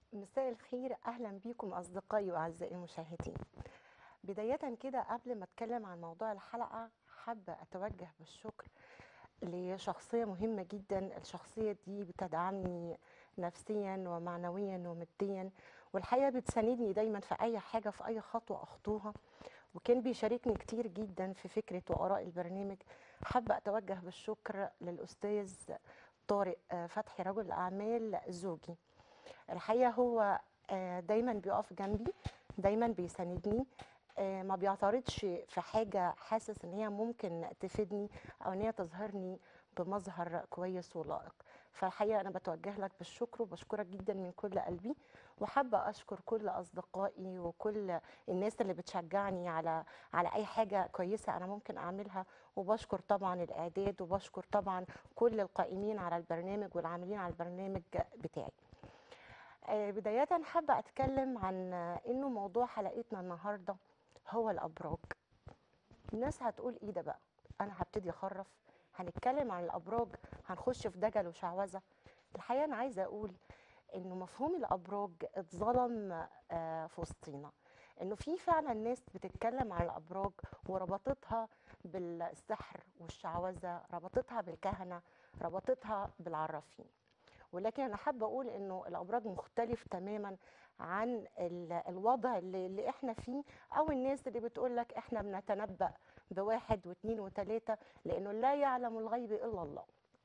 مساء الخير اهلا بيكم اصدقائي واعزائي المشاهدين بدايه كده قبل ما اتكلم عن موضوع الحلقه حابه اتوجه بالشكر لشخصيه مهمه جدا الشخصيه دي بتدعمني نفسيا ومعنويا وماديا والحقيقه بتساندني دايما في اي حاجه في اي خطوه اخطوها وكان بيشاركني كتير جدا في فكره واراء البرنامج حابه اتوجه بالشكر للاستاذ طارق آه، فتحي رجل اعمال زوجي الحقيقه هو آه، دايما بيقف جنبي دايما بيساندني آه، ما بيعترضش في حاجه حاسس ان هي ممكن تفيدني او ان هي تظهرني بمظهر كويس ولائق فالحقيقه انا بتوجه لك بالشكر وبشكرك جدا من كل قلبي وحابه اشكر كل اصدقائي وكل الناس اللي بتشجعني على على اي حاجه كويسه انا ممكن اعملها وبشكر طبعا الاعداد وبشكر طبعا كل القائمين على البرنامج والعاملين على البرنامج بتاعي آه، بداية حابة أتكلم عن آه، إنه موضوع حلقتنا النهاردة هو الأبراج الناس هتقول إيه ده بقى أنا هبتدي أخرف هنتكلم عن الأبراج هنخش في دجل وشعوذة الحقيقة أنا عايزة أقول إنه مفهوم الأبراج اتظلم آه، في وسطينا إنه في فعلا ناس بتتكلم عن الأبراج وربطتها بالسحر والشعوذة ربطتها بالكهنة ربطتها بالعرافين ولكن انا حابه اقول انه الابراج مختلف تماما عن ال- الوضع اللي, اللي احنا فيه او الناس اللي بتقول لك احنا بنتنبأ بواحد واثنين وثلاثه لانه لا يعلم الغيب الا الله.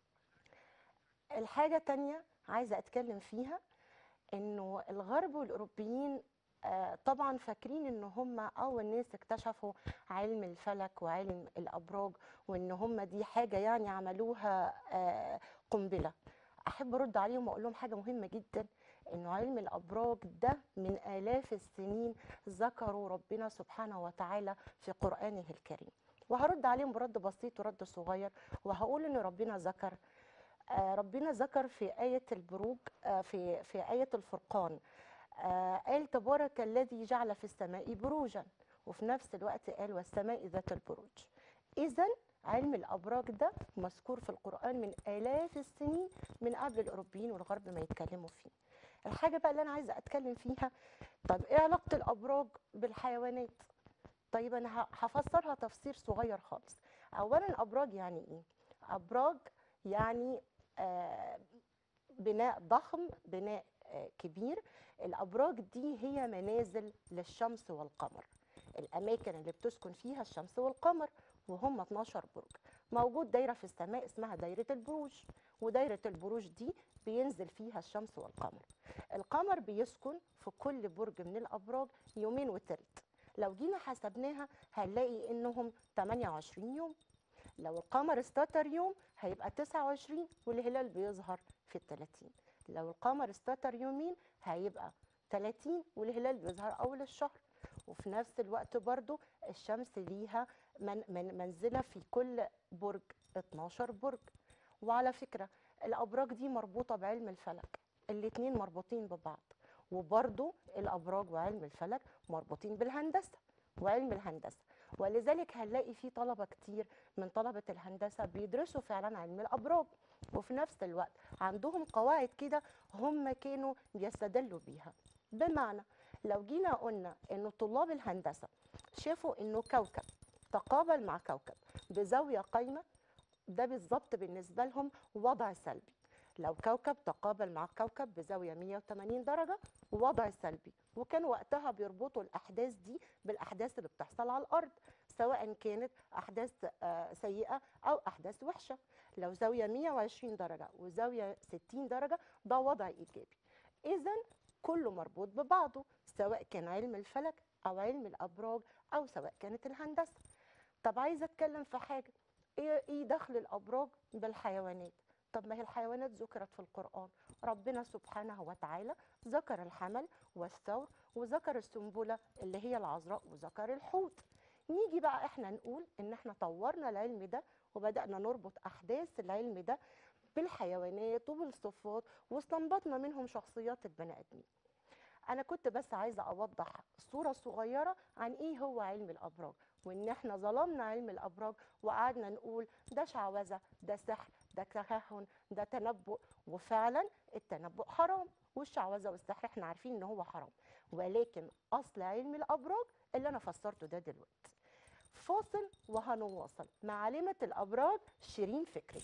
الحاجه تانية عايزه اتكلم فيها انه الغرب والاوروبيين آه، طبعا فاكرين ان هم اول ناس اكتشفوا علم الفلك وعلم الابراج وان هم دي حاجه يعني عملوها آه، قنبله احب ارد عليهم واقول لهم حاجه مهمه جدا انه علم الابراج ده من الاف السنين ذكروا ربنا سبحانه وتعالى في قرانه الكريم وهرد عليهم برد بسيط ورد صغير وهقول ان ربنا ذكر آه، ربنا ذكر في آية البروج آه، في في آية الفرقان آه، قال تبارك الذي جعل في السماء بروجا وفي نفس الوقت قال والسماء ذات البروج إذا علم الأبراج ده مذكور في القرآن من آلاف السنين من قبل الأوروبيين والغرب ما يتكلموا فيه الحاجة بقى اللي أنا عايزة أتكلم فيها طب إيه علاقة الأبراج بالحيوانات طيب أنا ه- هفسرها تفسير صغير خالص أولا أبراج يعني إيه أبراج يعني آه، بناء ضخم بناء آه، كبير الابراج دي هي منازل للشمس والقمر الاماكن اللي بتسكن فيها الشمس والقمر وهم 12 برج موجود دايره في السماء اسمها دايره البروج ودايره البروج دي بينزل فيها الشمس والقمر القمر بيسكن في كل برج من الابراج يومين وتلت لو جينا حسبناها هنلاقي انهم 28 يوم لو القمر استتر يوم هيبقى 29 والهلال بيظهر في ال 30 لو القمر استتر يومين هيبقى 30 والهلال بيظهر اول الشهر وفي نفس الوقت برضو الشمس ليها من من منزله في كل برج 12 برج وعلى فكره الابراج دي مربوطه بعلم الفلك الاتنين مربوطين ببعض وبرضو الابراج وعلم الفلك مربوطين بالهندسه وعلم الهندسه ولذلك هنلاقي في طلبه كتير من طلبه الهندسه بيدرسوا فعلا علم الابراج وفي نفس الوقت عندهم قواعد كده هم كانوا بيستدلوا بيها بمعنى لو جينا قلنا انه طلاب الهندسه شافوا انه كوكب تقابل مع كوكب بزاويه قايمه ده بالظبط بالنسبه لهم وضع سلبي لو كوكب تقابل مع كوكب بزاويه 180 درجه وضع سلبي وكان وقتها بيربطوا الاحداث دي بالاحداث اللي بتحصل على الارض سواء كانت احداث آه، سيئه او احداث وحشه لو زاويه 120 درجه وزاويه 60 درجه ده وضع ايجابي اذا كله مربوط ببعضه سواء كان علم الفلك او علم الابراج او سواء كانت الهندسه طب عايزه اتكلم في حاجه ايه ايه دخل الابراج بالحيوانات طب ما هي الحيوانات ذكرت في القرآن ربنا سبحانه وتعالى ذكر الحمل والثور وذكر السنبلة اللي هي العذراء وذكر الحوت نيجي بقى احنا نقول ان احنا طورنا العلم ده وبدأنا نربط أحداث العلم ده بالحيوانات وبالصفات واستنبطنا منهم شخصيات البني آدمين انا كنت بس عايزه اوضح صوره صغيره عن ايه هو علم الابراج وان احنا ظلمنا علم الابراج وقعدنا نقول ده شعوذه ده سحر ده تكهن ده تنبؤ وفعلا التنبؤ حرام والشعوذه والسحر احنا عارفين ان هو حرام ولكن اصل علم الابراج اللي انا فسرته ده دلوقتي فاصل وهنواصل مع عالمه الابراج شيرين فكري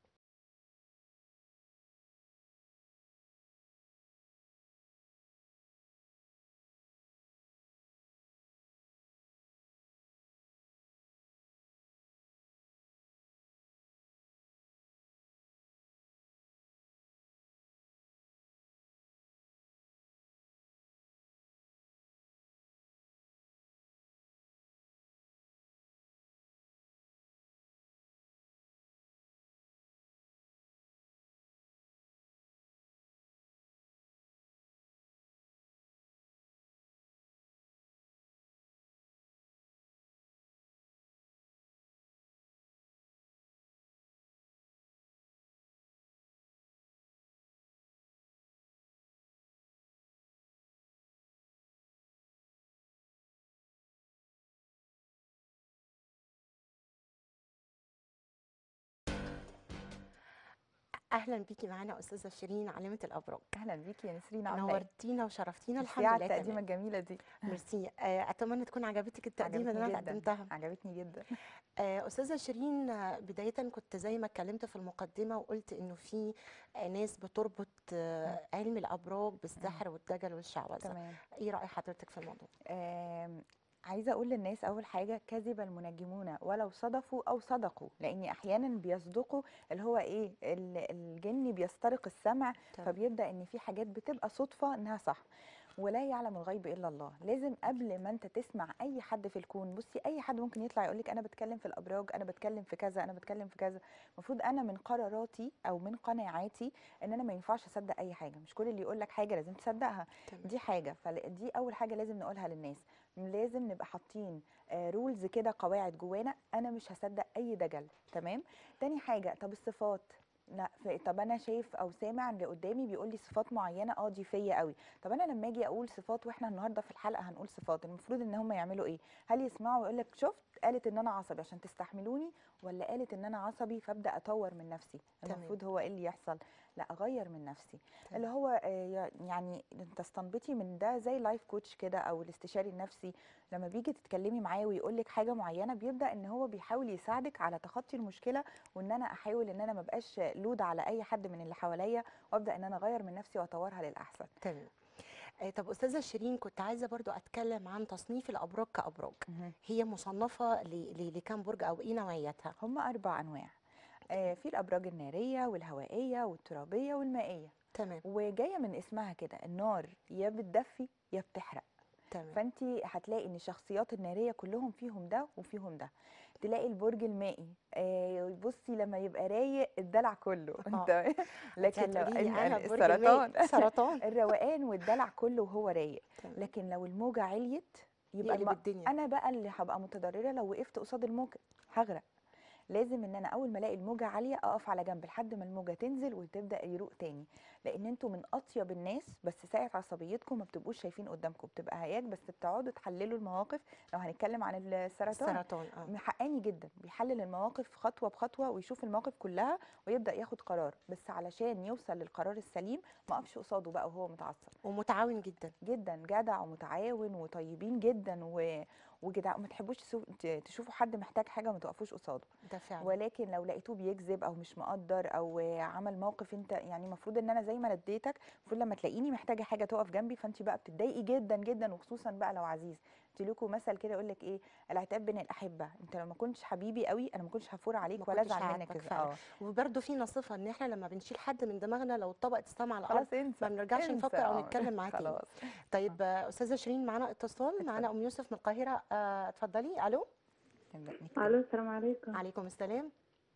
اهلا بيكي معانا استاذه شيرين عالمه الابراج اهلا بيكي يا نسرين عامله ايه نورتينا وشرفتينا ميرسي الحمد على لله التقديمه تمام الجميله دي ميرسي آه، اتمنى تكون عجبتك التقديمه اللي عجبتني انا جدا قدمتها عجبتني جدا آه، استاذه شيرين آه، بدايه كنت زي ما اتكلمت في المقدمه وقلت انه في آه، ناس بتربط آه، علم الابراج بالسحر والدجل والشعوذه تمام ايه راي حضرتك في الموضوع آم، عايزه اقول للناس اول حاجه كذب المنجمون ولو صدفوا او صدقوا لان احيانا بيصدقوا اللي هو ايه ال- الجن بيسترق السمع تمام. فبيبدا ان في حاجات بتبقى صدفه انها صح ولا يعلم الغيب الا الله لازم قبل ما انت تسمع اي حد في الكون بصي اي حد ممكن يطلع يقول لك انا بتكلم في الابراج انا بتكلم في كذا انا بتكلم في كذا المفروض انا من قراراتي او من قناعاتي ان انا ما ينفعش اصدق اي حاجه مش كل اللي يقول لك حاجه لازم تصدقها تمام. دي حاجه فدي اول حاجه لازم نقولها للناس لازم نبقى حاطين رولز كده قواعد جوانا انا مش هصدق اي دجل تمام تاني حاجه طب الصفات لا ف- طب انا شايف او سامع اللي قدامي بيقول لي صفات معينه اه دي فيا قوي طب انا لما اجي اقول صفات واحنا النهارده في الحلقه هنقول صفات المفروض ان هم يعملوا ايه هل يسمعوا ويقول لك شفت قالت ان انا عصبي عشان تستحملوني ولا قالت ان انا عصبي فابدا اطور من نفسي تمام. المفروض هو ايه اللي يحصل لا اغير من نفسي تمام. اللي هو آه، يعني تستنبطي من ده زي لايف كوتش كده او الاستشاري النفسي لما بيجي تتكلمي معاه ويقول لك حاجه معينه بيبدا ان هو بيحاول يساعدك على تخطي المشكله وان انا احاول ان انا ما بقاش لود على اي حد من اللي حواليا وابدا ان انا اغير من نفسي واطورها للاحسن تمام آه، طب استاذه شيرين كنت عايزه برضو اتكلم عن تصنيف الابراج كابراج هي مصنفه ل- ل- لكام برج او ايه نوعيتها هم اربع انواع آه، في الابراج الناريه والهوائيه والترابيه والمائيه تمام وجايه من اسمها كده النار يا بتدفي يا بتحرق تمام فانت هتلاقي ان الشخصيات الناريه كلهم فيهم ده وفيهم ده تلاقي البرج المائي آه بصي لما يبقى رايق الدلع كله انت لكن لو هتقولي لي ال- انا ال- برج المائي. السرطان سرطان الروقان والدلع كله وهو رايق تمام. لكن لو الموجه عليت يبقى يقلب الم... الدنيا انا بقى اللي هبقى متضرره لو وقفت قصاد الموجه هغرق لازم ان انا اول ما الاقي الموجه عاليه اقف على جنب لحد ما الموجه تنزل وتبدا يروق تاني لان انتوا من اطيب الناس بس ساعه عصبيتكم ما بتبقوش شايفين قدامكم بتبقى هياج بس بتقعدوا تحللوا المواقف لو هنتكلم عن السرطان السرطان اه حقاني جدا بيحلل المواقف خطوه بخطوه ويشوف المواقف كلها ويبدا ياخد قرار بس علشان يوصل للقرار السليم ما اقفش قصاده بقى وهو متعصب ومتعاون جدا جدا جدع ومتعاون وطيبين جدا و... وجدع ما تحبوش تسو- ت- تشوفوا حد محتاج حاجه ما تقفوش قصاده ده فعلا ولكن لو لقيتوه بيكذب او مش مقدر او عمل موقف انت يعني المفروض ان انا زي ما نديتك المفروض لما تلاقيني محتاجه حاجه تقف جنبي فانت بقى بتتضايقي جدا جدا وخصوصا بقى لو عزيز انت لكم مثل كده يقول لك ايه العتاب بين الاحبه انت لو ما كنتش حبيبي قوي انا ما كنتش هفور عليك ما ولا كنتش ازعل منك هعاتبك إذا- فعلا. اه وبرده في نصيفه ان احنا لما بنشيل حد من دماغنا لو اتطبقت السما على الارض خلاص انسى ما بنرجعش انسى، نفكر او آه، نتكلم معاه تاني خلاص طيب آه، استاذه شيرين معانا اتصال معانا ام يوسف من القاهره آه، اتفضلي الو نبدا نكتب الو السلام عليكم عليكم السلام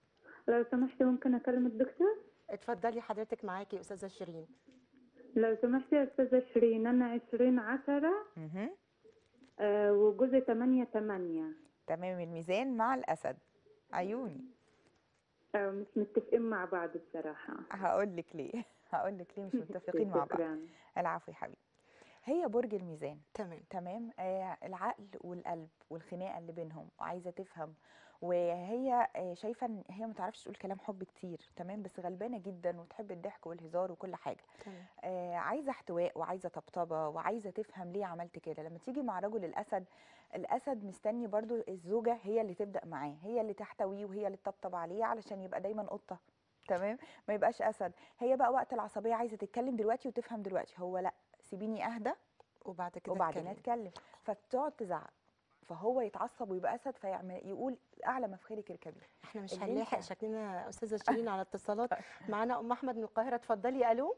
لو سمحتي ممكن اكلم الدكتور اتفضلي حضرتك معاكي استاذه شيرين لو سمحتي يا استاذه شيرين انا عشرين عشرة مهم. آه وجوزي تمانية تمانية تمام الميزان مع الاسد عيوني آه مش متفقين مع بعض بصراحة هقول لك ليه هقول لك ليه مش متفقين مع بعض شكراً. العفو يا حبيبي هي برج الميزان تمام تمام آه العقل والقلب والخناقه اللي بينهم وعايزه تفهم وهي آه، شايفه ان هي ما تعرفش تقول كلام حب كتير تمام بس غلبانه جدا وتحب الضحك والهزار وكل حاجه تمام آه، عايزه احتواء وعايزه طبطبه وعايزه تفهم ليه عملت كده لما تيجي مع رجل الاسد الاسد مستني برضو الزوجه هي اللي تبدا معاه هي اللي تحتويه وهي اللي تطبطب عليه علشان يبقى دايما قطه تمام ما يبقاش اسد هي بقى وقت العصبيه عايزه تتكلم دلوقتي وتفهم دلوقتي هو لا سيبيني اهدى وبعد كده وبعدين اتكلم. اتكلم فتقعد تزعق فهو يتعصب ويبقى اسد فيعمل يقول اعلى ما في خيرك اركبي احنا مش اللي هنلاحق انت- شكلنا استاذه شيرين على اتصالات معانا ام احمد من القاهره اتفضلي الو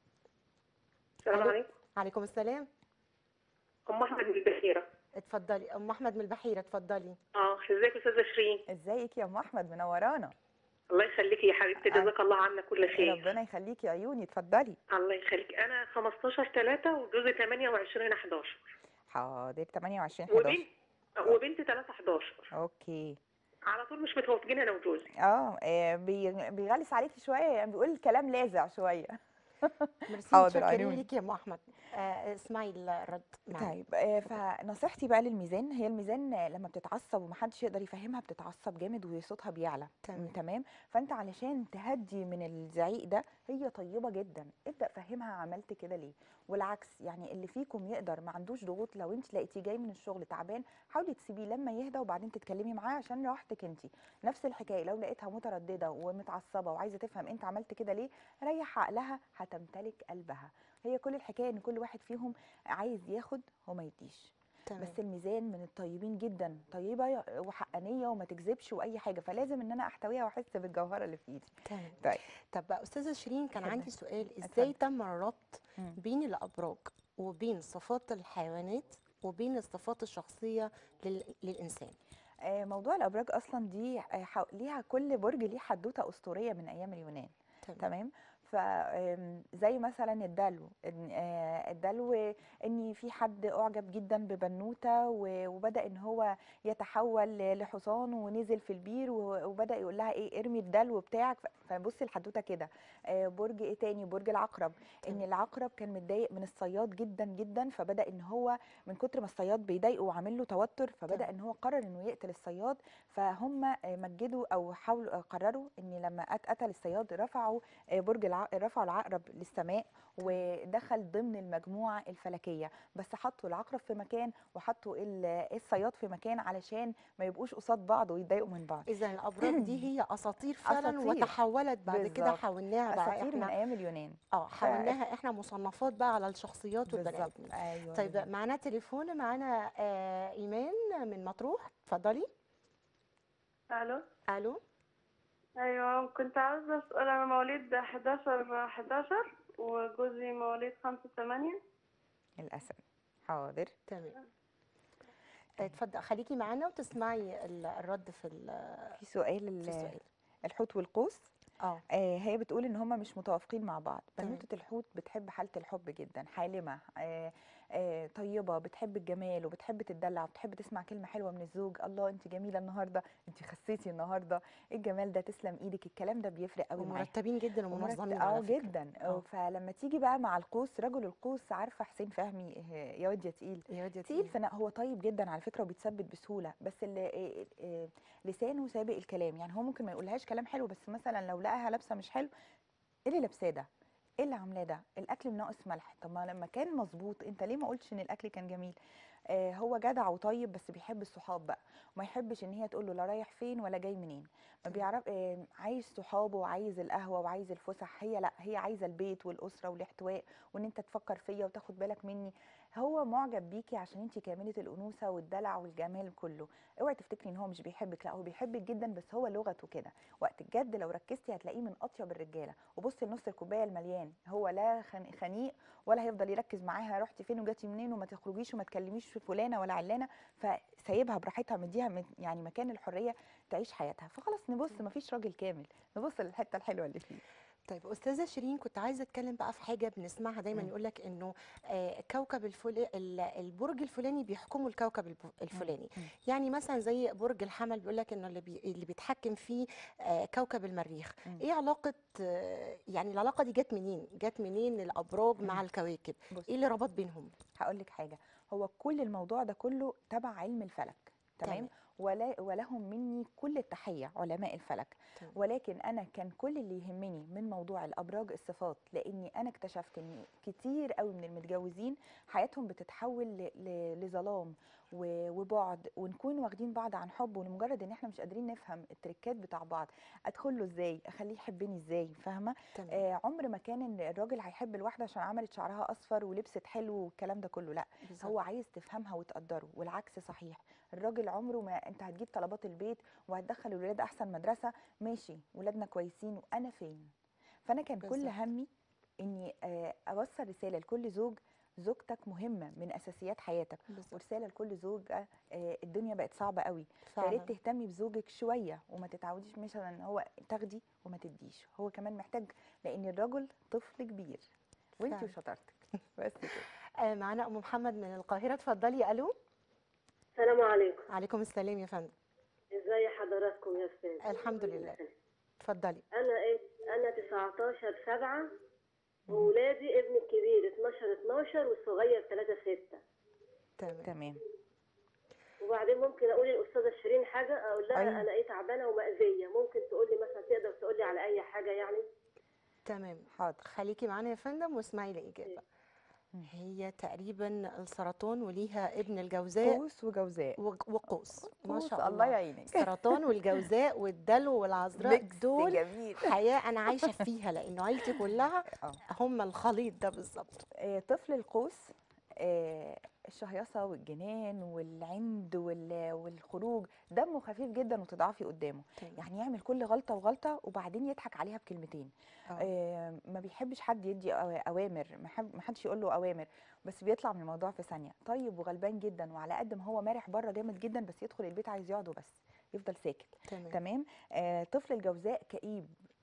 السلام ألو. عليكم عليكم السلام ام احمد من البحيره اتفضلي ام احمد من البحيره اتفضلي اه ازيك يا استاذه شيرين ازيك يا ام احمد منورانا الله يخليكي يا حبيبتي آه. جزاك الله عنا كل خير ربنا يخليكي يا عيوني اتفضلي الله يخليك انا 15 3 وجوزي 28 11 حاضر 28 11 وبنت وبنت 3 11 اوكي على طول مش متوافقين انا وجوزي اه آه، بي- بيغلس عليكي شويه يعني بيقول الكلام لاذع شويه ميرسي حاضر، متشكرين عيوني. ليكي يا ام احمد آه اسمعي الرد معانا طيب آه، فنصيحتي بقى للميزان هي الميزان آه، لما بتتعصب ومحدش يقدر يفهمها بتتعصب جامد وصوتها بيعلى تمام. تمام فانت علشان تهدي من الزعيق ده هي طيبه جدا ابدا فهمها عملت كده ليه والعكس يعني اللي فيكم يقدر ما عندوش ضغوط لو انت لقيتيه جاي من الشغل تعبان حاولي تسيبيه لما يهدى وبعدين تتكلمي معاه عشان راحتك انت نفس الحكايه لو لقيتها متردده ومتعصبه وعايزه تفهم انت عملت كده ليه ريح عقلها هتمتلك قلبها هي كل الحكايه ان كل واحد فيهم عايز ياخد وما يديش تمام بس الميزان من الطيبين جدا طيبه وحقانيه وما تكذبش واي حاجه فلازم ان انا احتويها واحس بالجوهره اللي في ايدي تمام طيب طب بقى استاذه شيرين كان اتفضلي. عندي سؤال ازاي اتفضلي. تم الربط مم. بين الابراج وبين صفات الحيوانات وبين الصفات الشخصيه لل... للانسان آه، موضوع الابراج اصلا دي آه، حو- ليها كل برج ليه حدوته اسطوريه من ايام اليونان تمام تمام فزي مثلا الدلو إن- آه، الدلو ان في حد اعجب جدا ببنوته و- وبدا ان هو يتحول لحصان ونزل في البير و- وبدا يقول لها ايه ارمي الدلو بتاعك ف- فبصي الحدوته كده آه، برج ايه تاني برج العقرب ان تمام. العقرب كان متضايق من الصياد جدا جدا فبدا ان هو من كتر ما الصياد بيضايقه وعامل له توتر فبدا تمام. ان هو قرر انه يقتل الصياد فهم آه، مجدوا او حاولوا آه، قرروا ان لما قت- قتل الصياد رفعوا آه، برج الع... رفعوا العقرب للسماء ودخل ضمن المجموعه الفلكيه بس حطوا العقرب في مكان وحطوا ال- الصياد في مكان علشان ما يبقوش قصاد بعض ويتضايقوا من بعض اذا الابراج دي هي اساطير فعلا أساطير. وتحولت بعد كده بالظبط. حولناها بقى اساطير من احنا ايام اليونان اه حولناها احنا مصنفات بقى على الشخصيات والبني بالظبط ادمين ايوه طيب بالظبط. معانا تليفون معانا آه ايمان من مطروح اتفضلي الو الو ايوه كنت عاوزه اسال انا مواليد 11 11 وجوزي مواليد 5 8 الاسد حاضر تمام اتفضل خليكي معانا وتسمعي ال- الرد في ال- في سؤال في ال- السؤال الحوت والقوس اه آه هي بتقول ان هما مش متوافقين مع بعض تمام. بنوتة الحوت بتحب حالة الحب جدا حالمة آه آه طيبة بتحب الجمال وبتحب تدلع وبتحب تسمع كلمة حلوة من الزوج الله انت جميلة النهاردة انت خسيتي النهاردة إيه الجمال ده تسلم ايدك الكلام ده بيفرق قوي معاها ومرتبين جدا ومرت- ومنظمين اه على فكرة. جدا آه. آه. فلما تيجي بقى مع القوس رجل القوس عارفة حسين فهمي آه، يا واد يا تقيل يا واد يا تقيل تقيل. فانا هو طيب جدا على فكره وبيتثبت بسهوله بس اللي إيه إيه لسانه سابق الكلام يعني هو ممكن ما يقولهاش كلام حلو بس مثلا لو لقاها لابسه مش حلو ايه اللي لابساه ده ايه اللي عاملاه ده الاكل ناقص ملح طب ما لما كان مظبوط انت ليه ما قلتش ان الاكل كان جميل آه هو جدع وطيب بس بيحب الصحاب بقى وما يحبش ان هي تقول له لا رايح فين ولا جاي منين ما تمام. بيعرف آه عايز صحابه وعايز القهوه وعايز الفسح هي لا هي عايزه البيت والاسره والاحتواء وان انت تفكر فيا وتاخد بالك مني هو معجب بيكي عشان انت كامله الانوثه والدلع والجمال كله اوعي تفتكري ان هو مش بيحبك لا هو بيحبك جدا بس هو لغته كده وقت الجد لو ركزتي هتلاقيه من اطيب الرجاله وبصي لنص الكوبايه المليان هو لا خن- خنيق ولا هيفضل يركز معاها رحتي فين وجاتي منين وما تخرجيش وما تكلميش في فلانه ولا علانه فسايبها براحتها مديها من- يعني مكان الحريه تعيش حياتها فخلاص نبص مفيش راجل كامل نبص للحته الحلوه اللي فيه طيب استاذه شيرين كنت عايزه اتكلم بقى في حاجه بنسمعها دايما مم. يقول لك انه آه كوكب الفل... ال- البرج الفلاني بيحكمه الكوكب الب- الفلاني مم. يعني مثلا زي برج الحمل بيقول لك انه اللي, بي... اللي بيتحكم فيه آه كوكب المريخ مم. ايه علاقه آه يعني العلاقه دي جت منين جت منين الابراج مع مم. الكواكب بصي ايه اللي ربط بينهم هقول لك حاجه هو كل الموضوع ده كله تبع علم الفلك تمام, تمام. ولا ولهم مني كل التحيه علماء الفلك تمام. ولكن انا كان كل اللي يهمني من موضوع الابراج الصفات لاني انا اكتشفت ان كتير قوي من المتجوزين حياتهم بتتحول ل- ل- لظلام و- وبعد ونكون واخدين بعض عن حب ولمجرد ان احنا مش قادرين نفهم التركات بتاع بعض ادخل له ازاي اخليه يحبني ازاي فاهمه تمام آه عمر ما كان ان الراجل هيحب الواحده عشان عملت شعرها اصفر ولبست حلو والكلام ده كله لا بالظبط. هو عايز تفهمها وتقدره والعكس صحيح الراجل عمره ما انت هتجيب طلبات البيت وهتدخل الولاد احسن مدرسه ماشي ولادنا كويسين وانا فين فانا كان كل بالظبط. همي اني آه، اوصل رساله لكل زوج زوجتك مهمه من اساسيات حياتك بالظبط ورساله لكل زوجه آه، الدنيا بقت صعبه قوي فعلا فريت تهتمي بزوجك شويه وما تتعوديش مثلا ان هو تاخدي وما تديش هو كمان محتاج لان الرجل طفل كبير وانت فعلا. وشطارتك بس كده آه معانا ام محمد من القاهره اتفضلي الو السلام عليكم عليكم السلام يا فندم ازاي حضراتكم يا استاذ الحمد لله اتفضلي انا ايه انا 19 7 وولادي ابني الكبير 12 12 والصغير 3 6 تمام تمام وبعدين ممكن اقول للاستاذه شيرين حاجه اقول لها أيوة. انا ايه تعبانه ومأذيه ممكن تقول لي مثلا تقدر تقول لي على اي حاجه يعني تمام حاضر خليكي معانا يا فندم واسمعي الاجابه مم. هي تقريبا السرطان وليها ابن الجوزاء قوس وجوزاء وق- وقوس ما قوس، شاء الله الله يعينك السرطان والجوزاء والدلو والعذراء ميكس دول جميل حياه انا عايشه فيها لانه عيلتي كلها اه هم الخليط ده بالظبط آه، طفل القوس آه، الشهيصة والجنان والعند وال- والخروج دمه خفيف جدا وتضعفي قدامه تمام. يعني يعمل كل غلطة وغلطة وبعدين يضحك عليها بكلمتين آه. آه، ما بيحبش حد يدي أوا- اوامر ما حب- ما حدش يقول له اوامر بس بيطلع من الموضوع في ثانيه طيب وغلبان جدا وعلى قد ما هو مارح بره جامد جدا بس يدخل البيت عايز يقعد وبس يفضل ساكت تمام تمام آه طفل الجوزاء كئيب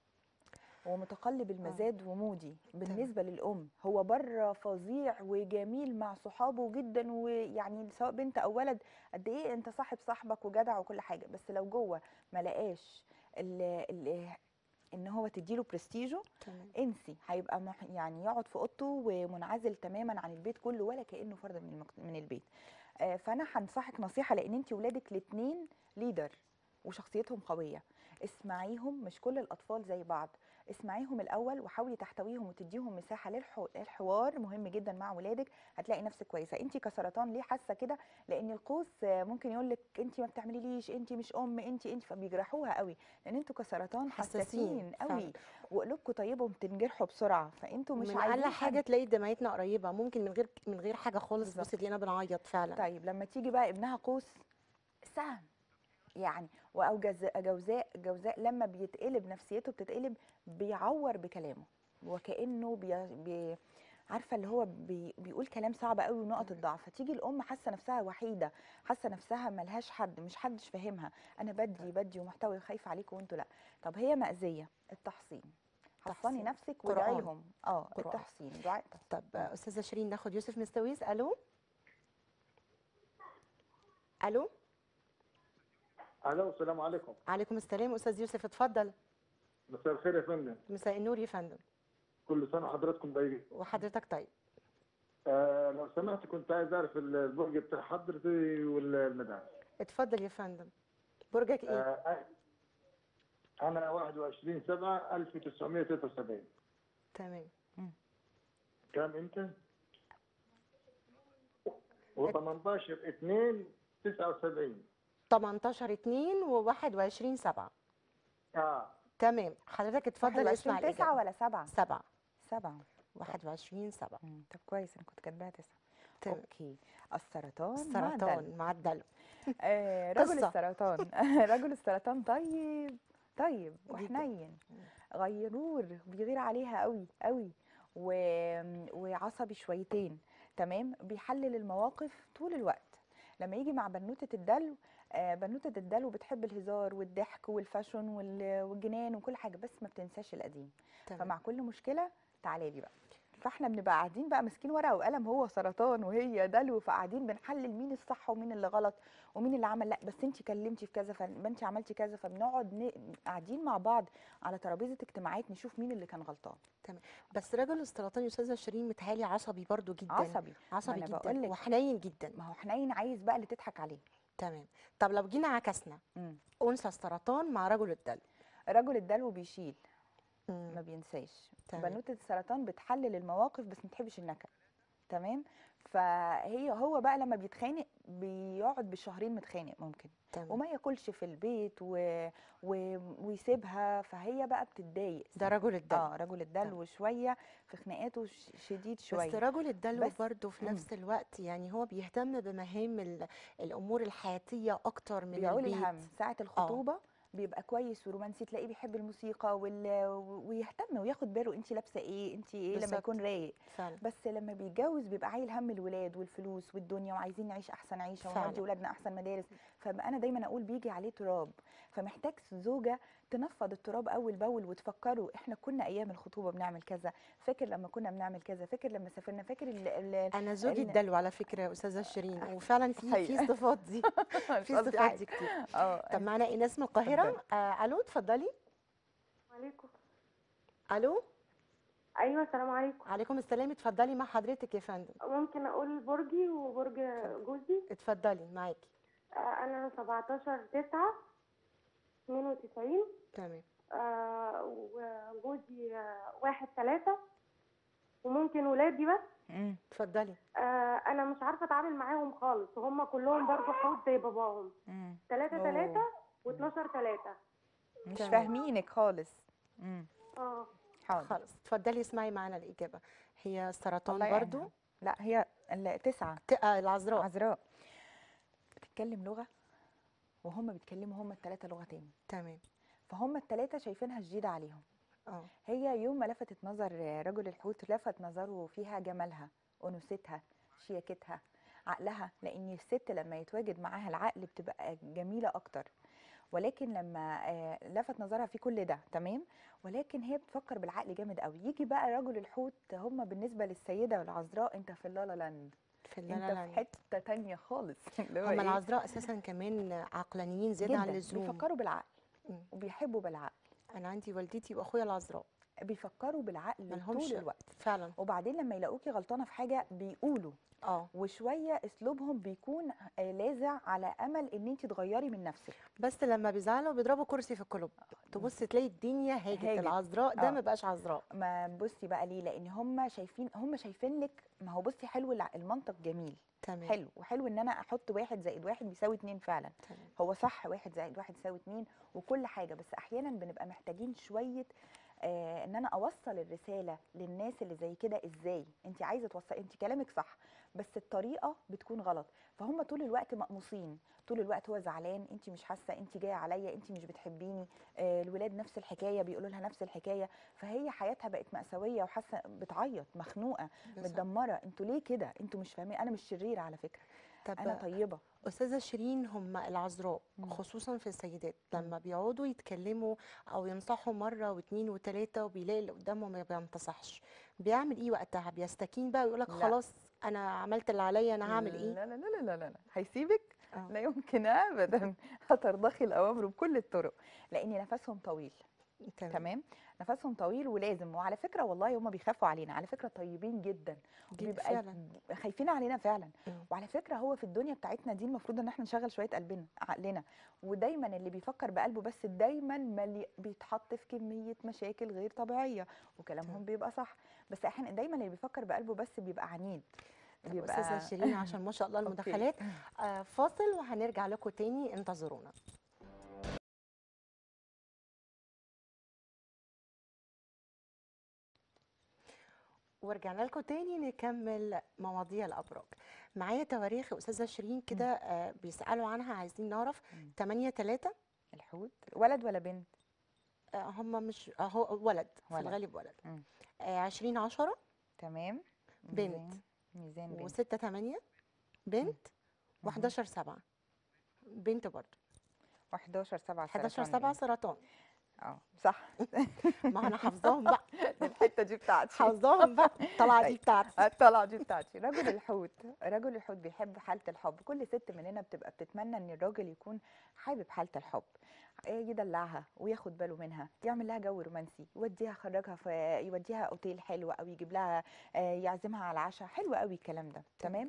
ومتقلب المزاج ومودي بالنسبه للام هو بره فظيع وجميل مع صحابه جدا ويعني سواء بنت او ولد قد ايه انت صاحب صاحبك وجدع وكل حاجه بس لو جوه ما لقاش ال- ال- ان هو تديله برستيجه تمام انسي هيبقى مح يعني يقعد في اوضته ومنعزل تماما عن البيت كله ولا كانه فرد من المك... من البيت آه، فانا هنصحك نصيحه لان انت ولادك الاثنين ليدر وشخصيتهم قويه اسمعيهم مش كل الاطفال زي بعض اسمعيهم الاول وحاولي تحتويهم وتديهم مساحه للحو... للحوار مهم جدا مع ولادك هتلاقي نفسك كويسه انت كسرطان ليه حاسه كده لان القوس آه، ممكن يقول لك انت ما بتعمليليش انت مش ام انت انت فبيجرحوها قوي لان انتوا كسرطان حساسين حساسين فعلا. قوي وقلوبكم طيبه وبتنجرحوا بسرعه فانتوا مش من عايزين اقل حاجه حد. تلاقي دمعتنا قريبه ممكن من غير من غير حاجه خالص بالظبط. بصي تلاقينا بنعيط فعلا طيب لما تيجي بقى ابنها قوس سهم يعني او جز- جوزاء جوزاء لما بيتقلب نفسيته بتتقلب بيعور بكلامه وكانه بي بي عارفه اللي هو بي بيقول كلام صعب قوي ونقط الضعف فتيجي الام حاسه نفسها وحيده حاسه نفسها ملهاش حد مش حدش فاهمها انا بدي بدي ومحتوي وخايفه عليكم وانتوا لا طب هي مأذيه التحصين حصني تحصين. نفسك وادعي قرآن. لهم اه قرآن. التحصين دعاء طب آه، استاذه شيرين ناخد يوسف مستويس الو الو الو السلام عليكم عليكم السلام استاذ يوسف اتفضل مساء الخير يا فندم مساء النور يا فندم كل سنه وحضراتكم طيبين وحضرتك طيب آه لو سمحت كنت عايز اعرف البرج بتاع حضرتي والمدام اتفضل يا فندم برجك ايه آه انا 21 7 1973 تمام كام انت؟ و18 2 79 18 2 و21 7 اه تمام حضرتك اتفضل اسمع 21 تسعة الاجابه ولا سبعة؟ 7 سبعة 21 7 مم، طب كويس انا كنت كاتباها تسعة تمام. اوكي السرطان مع الدلو. السرطان مع الدلو آه رجل قصة. السرطان رجل السرطان طيب طيب وحنين غيرور بيغير عليها قوي قوي و... وعصبي شويتين تمام بيحلل المواقف طول الوقت لما يجي مع بنوتة الدلو آه بنوتة الدلو بتحب الهزار والضحك والفاشن وال- والجنان وكل حاجة بس ما بتنساش القديم تمام فمع كل مشكله تعالي لي بقى فاحنا بنبقى قاعدين بقى ماسكين ورقه وقلم هو سرطان وهي دلو فقاعدين بنحلل مين الصح ومين اللي غلط ومين اللي عمل لا بس انت كلمتي في كذا فما انت عملتي كذا فبنقعد ن... قاعدين مع بعض على ترابيزه اجتماعات نشوف مين اللي كان غلطان بس رجل السرطان يا استاذه شيرين متهيألي عصبي برضو جدا عصبي عصبي أنا جدا بقولك. وحنين جدا ما هو حنين عايز بقى اللي تضحك عليه تمام طب لو جينا عكسنا مم. انثى السرطان مع رجل الدلو رجل الدلو بيشيل مم. ما بينساش تمام. بنوتة السرطان بتحلل المواقف بس ما بتحبش النكد تمام فهي هو بقى لما بيتخانق بيقعد بالشهرين متخانق ممكن تمام وما ياكلش في البيت و... و... ويسيبها فهي بقى بتتضايق ده رجل الدلو اه رجل الدلو شويه في خناقاته ش- شديد شويه بس رجل الدلو بس- برضه في مم. نفس الوقت يعني هو بيهتم بمهام ال- الامور الحياتيه اكتر من بيعول البيت الهم ساعة الخطوبة بيبقى كويس ورومانسي تلاقيه بيحب الموسيقى وال... ويهتم وياخد باله انت لابسه ايه انت ايه لما بالظبط. يكون رايق فعلا بس لما بيتجوز بيبقى عايل هم الولاد والفلوس والدنيا وعايزين نعيش احسن عيشه فعلا. ونودي ولادنا احسن مدارس فانا دايما اقول بيجي عليه تراب فمحتاج زوجه تنفض التراب اول باول وتفكروا احنا كنا ايام الخطوبه بنعمل كذا فاكر لما كنا بنعمل كذا فاكر لما سافرنا فاكر ال... ال... انا زوجي ال- الدلو على فكره يا استاذه شيرين وفعلا في في حقيقة. الصفات دي مش في قصدي الصفات حاجة. دي كتير اه طب معانا ايناس من القاهره اتفضلي. آه الو اتفضلي عليكم الو ايوه السلام عليكم عليكم السلام اتفضلي مع حضرتك يا فندم ممكن اقول برجي وبرج جوزي اتفضلي معاكي آه، انا 17 9 92 تمام آه، وجوزي آه، واحد ثلاثة وممكن ولادي بس مم. اتفضلي آه، انا مش عارفه اتعامل معاهم خالص وهم كلهم برضو حوت زي باباهم مم. ثلاثة أوه. ثلاثة و12 ثلاثة مش تمام. فاهمينك خالص مم. اه حاضر خلاص اتفضلي اسمعي معانا الاجابه هي سرطان الله برضو يعينها. لا هي التسعة ت- آه العذراء عذراء بتتكلم لغة وهم بيتكلموا هم التلاتة لغة تاني تمام فهم التلاتة شايفينها جديدة عليهم اه هي يوم ما لفتت نظر رجل الحوت لفت نظره فيها جمالها أنوثتها شياكتها عقلها لأن الست لما يتواجد معاها العقل بتبقى جميلة أكتر ولكن لما آه، لفت نظرها في كل ده تمام ولكن هي بتفكر بالعقل جامد قوي يجي بقى رجل الحوت هم بالنسبة للسيدة العذراء انت في اللالا لاند في انت اللالا في حتة تانية خالص اللي هو هم إيه؟ العذراء اساسا كمان عقلانيين زياده عن جدا اللزوم بيفكروا بالعقل مم. وبيحبوا بالعقل انا عندي والدتي واخويا العذراء بيفكروا بالعقل ملهمش طول الوقت فعلا وبعدين لما يلاقوكي غلطانه في حاجه بيقولوا اه وشويه اسلوبهم بيكون آه، لاذع على امل ان انت تغيري من نفسك بس لما بيزعلوا بيضربوا كرسي في القلوب تبص تلاقي الدنيا هاجت هاجت. العذراء ده آه. ما بقاش عذراء ما بصي بقى ليه لان هم شايفين هم شايفين لك ما هو بصي حلو الع- المنطق جميل تمام حلو وحلو ان انا احط واحد زائد واحد بيساوي اتنين فعلا تمام هو صح واحد زائد واحد يساوي اتنين وكل حاجه بس احيانا بنبقى محتاجين شويه آه ان انا اوصل الرساله للناس اللي زي كده ازاي انت عايزه توصلي انت كلامك صح بس الطريقه بتكون غلط فهم طول الوقت مقموصين طول الوقت هو زعلان انت مش حاسه انت جايه عليا انت مش بتحبيني آه الولاد نفس الحكايه بيقولوا لها نفس الحكايه فهي حياتها بقت مأساويه وحاسه بتعيط مخنوقه بالظبط. متدمره انتوا ليه كده انتوا مش فاهمين انا مش شريره على فكره طب انا طيبه استاذه شيرين هم العذراء مم. خصوصا في السيدات لما بيقعدوا يتكلموا او ينصحوا مره واثنين وثلاثه وبيلاقي اللي قدامه ما بينتصحش بيعمل ايه وقتها بيستكين بقى ويقول لك لا. خلاص انا عملت اللي عليا انا هعمل ايه لا لا لا لا لا لا هيسيبك آه. لا يمكن ابدا هترضخي الاوامر بكل الطرق لان نفسهم طويل تمام تمام نفسهم طويل ولازم وعلى فكره والله هم بيخافوا علينا على فكره طيبين جدا جدا وبيبقى فعلا خايفين علينا فعلا مم. وعلى فكره هو في الدنيا بتاعتنا دي المفروض ان احنا نشغل شويه قلبنا عقلنا ودايما اللي بيفكر بقلبه بس دايما ملي بيتحط في كميه مشاكل غير طبيعيه وكلامهم بيبقى صح بس احيانا دايما اللي بيفكر بقلبه بس بيبقى عنيد طب استاذه شيرين عشان ما شاء الله أوكي. المداخلات آه فاصل وهنرجع لكم تاني انتظرونا ورجعنا لكم تاني نكمل مواضيع الابراج معايا تواريخ يا استاذه شيرين كده آه بيسالوا عنها عايزين نعرف مم. 8 3 الحوت ولد ولا بنت آه هم مش آه هو ولد في ولد. الغالب ولد مم. آه 20 10 تمام بنت. ميزان ميزان بنت و6 8 بنت مهم. و11 7 بنت برضه 11 7 11 7 سرطان اه صح ما انا حافظاهم بقى الحته دي بتاعتي حافظاهم بقى الطلعه دي طيب. بتاعتي الطلعه دي بتاعتي رجل الحوت رجل الحوت بيحب حاله الحب كل ست مننا بتبقى بتتمنى ان الراجل يكون حابب حاله الحب إيه يدلعها وياخد باله منها يعمل لها جو رومانسي يوديها يخرجها في يوديها اوتيل حلو او يجيب لها آه، يعزمها على العشاء حلو قوي الكلام ده تمام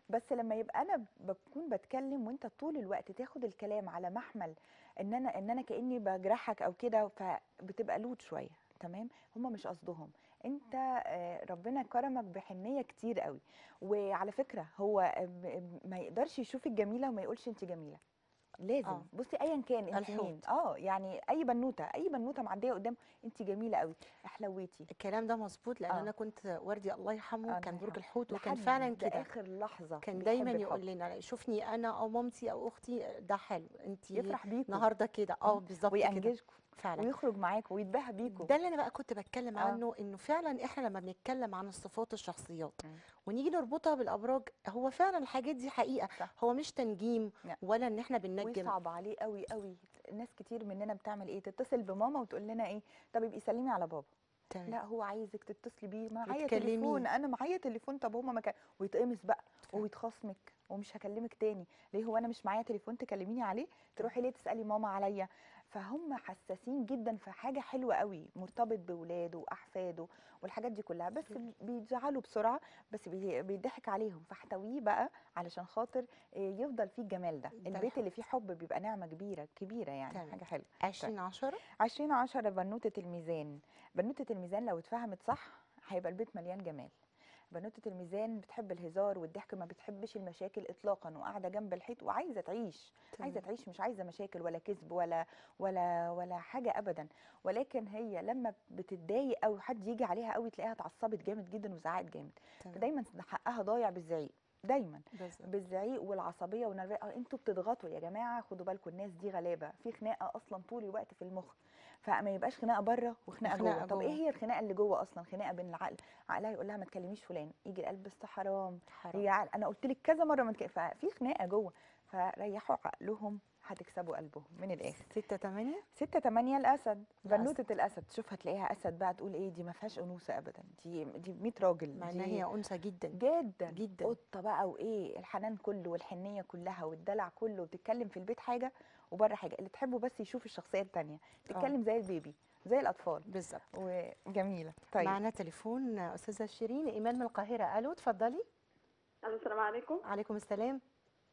بس لما يبقى انا بكون بتكلم وانت طول الوقت تاخد الكلام على محمل ان انا ان انا كاني بجرحك او كده فبتبقى لود شويه تمام هم مش قصدهم انت آه، ربنا كرمك بحنيه كتير قوي وعلى فكره هو آه، ب- ما يقدرش يشوف الجميله وما يقولش انت جميله لازم آه. بصي ايا كان انت الحوت. مين اه يعني اي بنوته اي بنوته معديه قدام انت جميله قوي احلويتي الكلام ده مظبوط لان آه. انا كنت وردي الله يرحمه الله كان برج يرحمه. الحوت وكان لحد فعلا كده اخر لحظه كان بيحب دايما الحب. يقول لنا شوفني انا او مامتي او اختي ده حلو انت يفرح بيكم النهارده كده اه بالظبط كده وينجزكم فعلا ويخرج معاكم ويتباهى بيكم ده اللي انا بقى كنت بتكلم آه. عنه انه فعلا احنا لما بنتكلم عن الصفات الشخصيات مم. ونيجي نربطها بالابراج هو فعلا الحاجات دي حقيقه صح. هو مش تنجيم لا. ولا ان احنا بننجم ويصعب عليه قوي قوي ناس كتير مننا بتعمل ايه تتصل بماما وتقول لنا ايه طب ابقي سلمي على بابا تمام لا هو عايزك تتصلي بيه معايا وتكلميه. تليفون انا معايا تليفون طب هما ما كان ويتقمص بقى فعلا. ويتخاصمك ومش هكلمك تاني ليه هو انا مش معايا تليفون تكلميني عليه تروحي ليه تسالي ماما عليا فهم حساسين جدا في حاجه حلوه قوي مرتبط بولاده واحفاده والحاجات دي كلها بس مم. بيزعلوا بسرعه بس بي- بيضحك عليهم فاحتويه بقى علشان خاطر آه، يفضل فيه الجمال ده ده البيت الحب. اللي فيه حب بيبقى نعمه كبيره كبيره يعني تمام. حاجه حلوه 20 10 عشرين عشرة بنوتة الميزان بنوتة الميزان لو اتفهمت صح هيبقى البيت مليان جمال بنوتة الميزان بتحب الهزار والضحك ما بتحبش المشاكل اطلاقا وقاعده جنب الحيط وعايزه تعيش عايزه تعيش مش عايزه مشاكل ولا كذب ولا ولا ولا حاجه ابدا ولكن هي لما بتتضايق او حد يجي عليها قوي تلاقيها اتعصبت جامد جدا وزعقت جامد تمام. فدايما حقها ضايع بالزعيق دايما بالظبط. بالزعيق والعصبيه والنرفيه آه انتوا بتضغطوا يا جماعه خدوا بالكم الناس دي غلابه في خناقه اصلا طول الوقت في المخ فما يبقاش خناقه بره وخناقه وخناقة جوه طب جوه. ايه هي الخناقه اللي جوه اصلا خناقه بين العقل عقلها يقول لها ما تكلميش فلان يجي القلب بس حرام حرام هي عقل انا قلت لك كذا مره ما تك... ففي خناقه جوه فريحوا عقلهم هتكسبوا قلبهم من الاخر 6 8 ستة تمانية الأسد الأسد. بنوتة الأسد تشوف هتلاقيها أسد بقى تقول إيه دي ما فيهاش أنوثة أبدا دي دي 100 راجل مع دي انها هي انثى جدا جدا جدا. قطه بقى وايه الحنان كله والحنيه كلها والدلع كله وتتكلم في البيت حاجه وبره حاجه اللي تحبه بس يشوف الشخصيه التانية تتكلم زي البيبي زي الاطفال بالظبط وجميله طيب معنا تليفون استاذه شيرين ايمان من القاهره الو اتفضلي ألو السلام عليكم عليكم السلام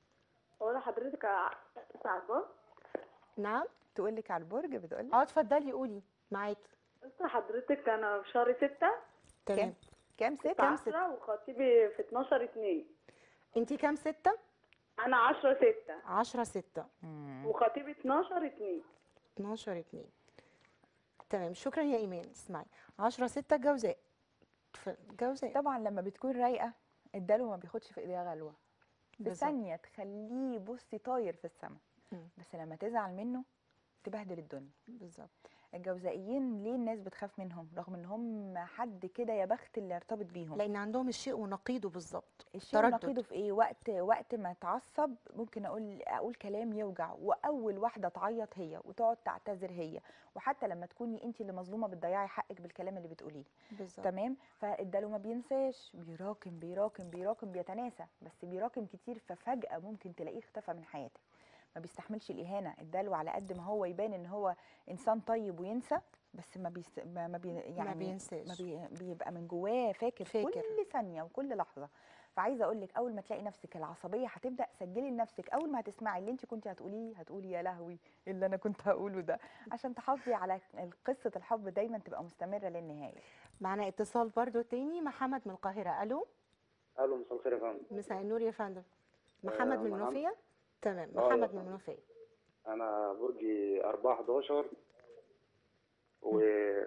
هو حضرتك ع- سعد نعم تقول لك على البرج بتقول اه اتفضلي قولي معاكي قلت لحضرتك أنا في شهر ستة تمام كام ست كام ست؟ عشرة وخطيبي في 12 اتنين انت كام ستة أنا عشرة ستة 10 6 وخطيبي 12 اتنين 12 2 تمام شكرا يا ايمان اسمعي 10 6 جوزاء ف- جوزاء طبعا لما بتكون رايقه الدلو ما بياخدش في ايديها غلوه في بالظبط. ثانيه تخليه بصي طاير في السماء مم. بس لما تزعل منه تبهدل الدنيا بالظبط الجوزائيين ليه الناس بتخاف منهم رغم ان هم حد كده يا بخت اللي ارتبط بيهم لان عندهم الشيء ونقيضه بالظبط الشيء تردد. نقيضه في ايه وقت وقت ما اتعصب ممكن اقول اقول كلام يوجع واول واحده تعيط هي وتقعد تعتذر هي وحتى لما تكوني انت اللي مظلومه بتضيعي حقك بالكلام اللي بتقوليه بالظبط تمام فالدلو ما بينساش بيراكم بيراكم بيراكم بيتناسى بس بيراكم كتير ففجاه ممكن تلاقيه اختفى من حياتك ما بيستحملش الاهانه الدلو على قد ما هو يبان ان هو انسان طيب وينسى بس ما بيس ما ما بي يعني بينساش. ما بي بيبقى من جواه فاكر, فاكر. كل ثانيه وكل لحظه فعايزه اقول لك اول ما تلاقي نفسك العصبيه هتبدا سجلي لنفسك اول ما هتسمعي اللي انت كنت هتقوليه هتقولي يا لهوي إيه اللي انا كنت هقوله ده عشان تحافظي على قصه الحب دايما تبقى مستمره للنهايه معنا اتصال برضو تاني محمد من القاهرة الو الو مساء الخير يا فندم مساء النور يا فندم محمد من محمد. المنوفية تمام آه، يا محمد من فندم. المنوفية انا برجي 4 11 و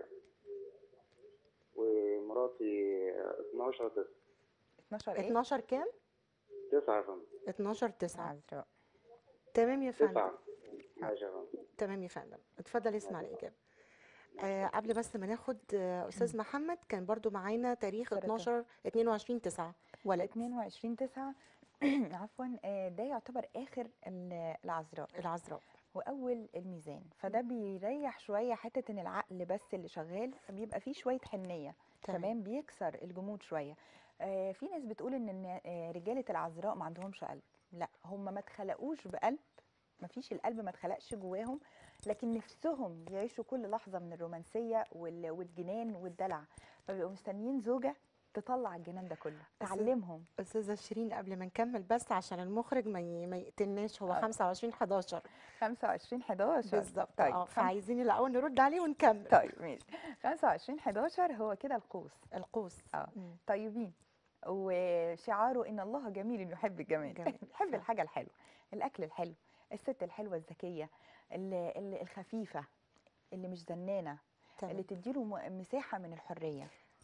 ومراتي 12 9 12 ايه 12 كام 9 يا فندم 12 9 عذراء تمام يا فندم 9 ماشي يا فندم تمام يا فندم اتفضل اسمع الإجابة آه قبل بس ما ناخد آه أستاذ محمد كان برضو معانا تاريخ سرطان. 12 22 9 ولد 22 9 عفوا آه، ده يعتبر اخر ال- العذراء العذراء واول الميزان فده بيريح شويه حته ان العقل بس اللي شغال فبيبقى فيه شويه حنيه تمام. تمام بيكسر الجمود شويه آه في ناس بتقول ان إن، آه، رجاله العذراء ما عندهمش قلب لا هم ما اتخلقوش بقلب ما فيش القلب ما اتخلقش جواهم لكن نفسهم يعيشوا كل لحظه من الرومانسيه وال- والجنان والدلع فبيبقوا مستنيين زوجه تطلع الجنان ده كله أستاذ- تعلمهم استاذه شيرين قبل ما نكمل بس عشان المخرج ما ي- ما يقتلناش هو آه. 25 11 25 11 بالظبط طيب اه خم- فعايزين الاول نرد عليه ونكمل طيب ماشي 25 11 هو كده القوس القوس آه. مم. طيبين وشعاره ان الله جميل يحب الجمال جميل. يحب صح. الحاجه الحلوه الاكل الحلو الست الحلوه الذكيه اللي اللي الخفيفه اللي مش زنانه اللي تمام تديله م- مساحه من الحريه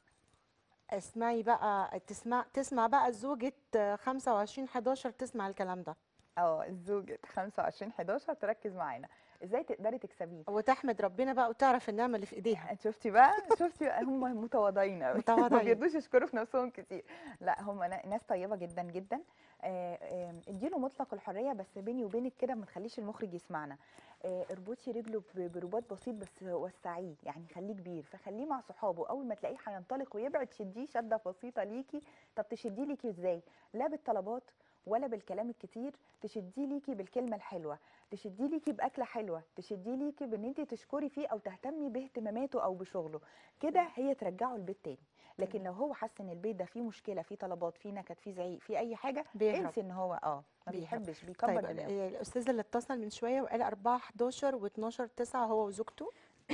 اسمعي بقى تسمع تسمع بقى زوجة 25 11 تسمع الكلام ده اه الزوجة 25 11 تركز معانا ازاي تقدري تكسبيه وتحمد ربنا بقى وتعرف النعمة اللي في ايديها شفتي بقى شفتي بقى هم متواضعين قوي ما متواضعين. بيرضوش يشكروا في نفسهم كتير لا هم نا- ناس طيبه جدا جدا آه، آه، اديله مطلق الحريه بس بيني وبينك كده ما تخليش المخرج يسمعنا آه، اربطي رجله ب- برباط بسيط بس وسعيه يعني خليه كبير فخليه مع صحابه اول ما تلاقيه هينطلق ويبعد شديه شده بسيطه ليكي طب تشديه ليكي ازاي لا بالطلبات ولا بالكلام الكتير تشديه ليكي بالكلمه الحلوه تشديه ليكي باكله حلوه تشديه ليكي بان انت تشكري فيه او تهتمي باهتماماته او بشغله كده هي ترجعه البيت تاني لكن لو هو حس ان البيت ده فيه مشكله فيه طلبات فيه نكد فيه زعيق فيه اي حاجه بيهرب. انسي ان هو اه ما بيهرب. بيحبش بيكبر طيب دماغه ال- الاستاذ اللي اتصل من شوية وقال 4 11 و12 9 هو وزوجته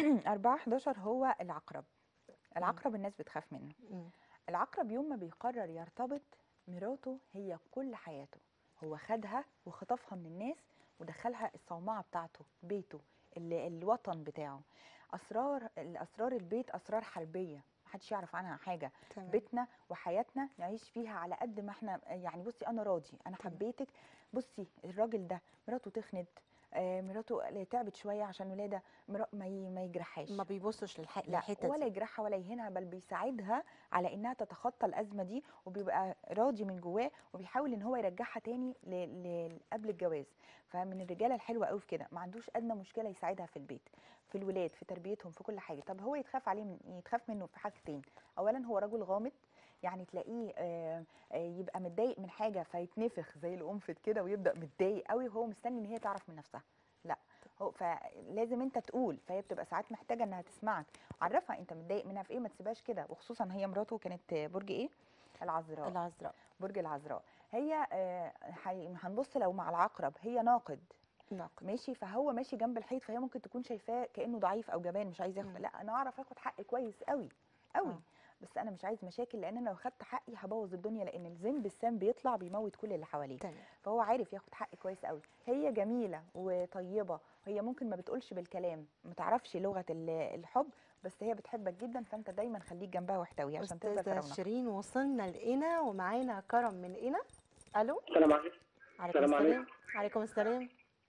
4 11 هو العقرب العقرب الناس بتخاف منه مم. العقرب يوم ما بيقرر يرتبط مراته هي كل حياته هو خدها وخطفها من الناس ودخلها الصومعة بتاعته بيته ال- الوطن بتاعه أسرار الأسرار البيت أسرار حربية محدش يعرف عنها حاجة تمام بيتنا وحياتنا نعيش فيها على قد ما احنا يعني بصي انا راضي انا تمام. حبيتك بصي الراجل ده مراته تخند آه مراته تعبت شويه عشان ولاده مرا- ما ي- ما يجرحهاش ما بيبصش للح- لا للحتة ولا دي يجرحها ولا يهينها بل بيساعدها على انها تتخطى الازمه دي وبيبقى راضي من جواه وبيحاول ان هو يرجعها تاني ل... ل... قبل الجواز فمن الرجاله الحلوه قوي في كده ما عندوش ادنى مشكله يساعدها في البيت في الولاد في تربيتهم في كل حاجه طب هو يتخاف عليه من يتخاف منه في حاجتين اولا هو رجل غامض يعني تلاقيه آه، آه، يبقى متضايق من حاجه فيتنفخ زي القنفذ كده ويبدا متضايق قوي وهو مستني ان هي تعرف من نفسها لا هو فلازم انت تقول فهي بتبقى ساعات محتاجه انها تسمعك عرفها انت متضايق منها في ايه ما تسيبهاش كده وخصوصا هي مراته كانت برج ايه العذراء العذراء برج العذراء هي آه، حي- هنبص لو مع العقرب هي ناقد ناقد ماشي فهو ماشي جنب الحيط فهي ممكن تكون شايفاه كانه ضعيف او جبان مش عايز ياخد مم. لا انا اعرف اخد حقي كويس قوي قوي آه. بس انا مش عايز مشاكل لان انا لو خدت حقي هبوظ الدنيا لان الذنب السام بيطلع بيموت كل اللي حواليه تمام فهو عارف ياخد حق كويس قوي هي جميله وطيبه هي ممكن ما بتقولش بالكلام ما تعرفش لغه ال- الحب بس هي بتحبك جدا فانت دايما خليك جنبها واحتويها عشان تفضل في استاذة رونق شيرين وصلنا لقنا ومعانا كرم من قنا الو السلام عليكم عليكم السلام السلام عليكم. عليكم السلام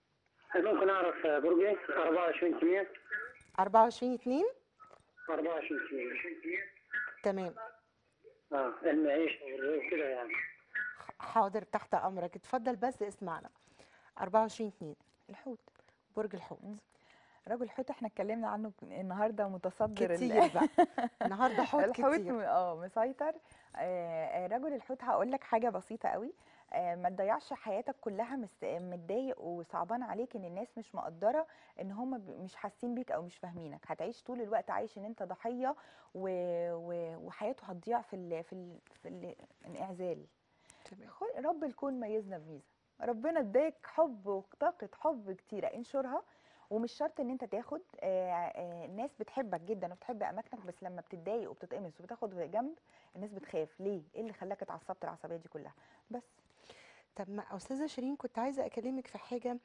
هل ممكن اعرف برجي 24 8 24 2 24 8 تمام اه المعيشة وكده يعني حاضر تحت امرك اتفضل بس اسمعنا 24 2 الحوت برج الحوت رجل الحوت احنا اتكلمنا عنه متصدر متصدر ال- كتير بقى النهارده حوت الحوت كتير م- اه مسيطر آه، آه، رجل الحوت هقول لك حاجه بسيطه قوي آه، ما تضيعش حياتك كلها مست- متضايق وصعبان عليك ان الناس مش مقدره ان هم ب- مش حاسين بيك او مش فاهمينك هتعيش طول الوقت عايش ان انت ضحيه و... و... وحياته هتضيع في ال... في ال... في ال... الانعزال تمام. خل- رب الكون ميزنا بميزه ربنا اداك حب وطاقه حب كتيره انشرها ومش شرط ان انت تاخد آه، آه، الناس بتحبك جدا وبتحب اماكنك بس لما بتتضايق وبتتقمص وبتاخد جنب الناس بتخاف ليه ايه اللي خلاك اتعصبت العصبيه دي كلها بس طب ما استاذه شيرين كنت عايزه اكلمك في حاجه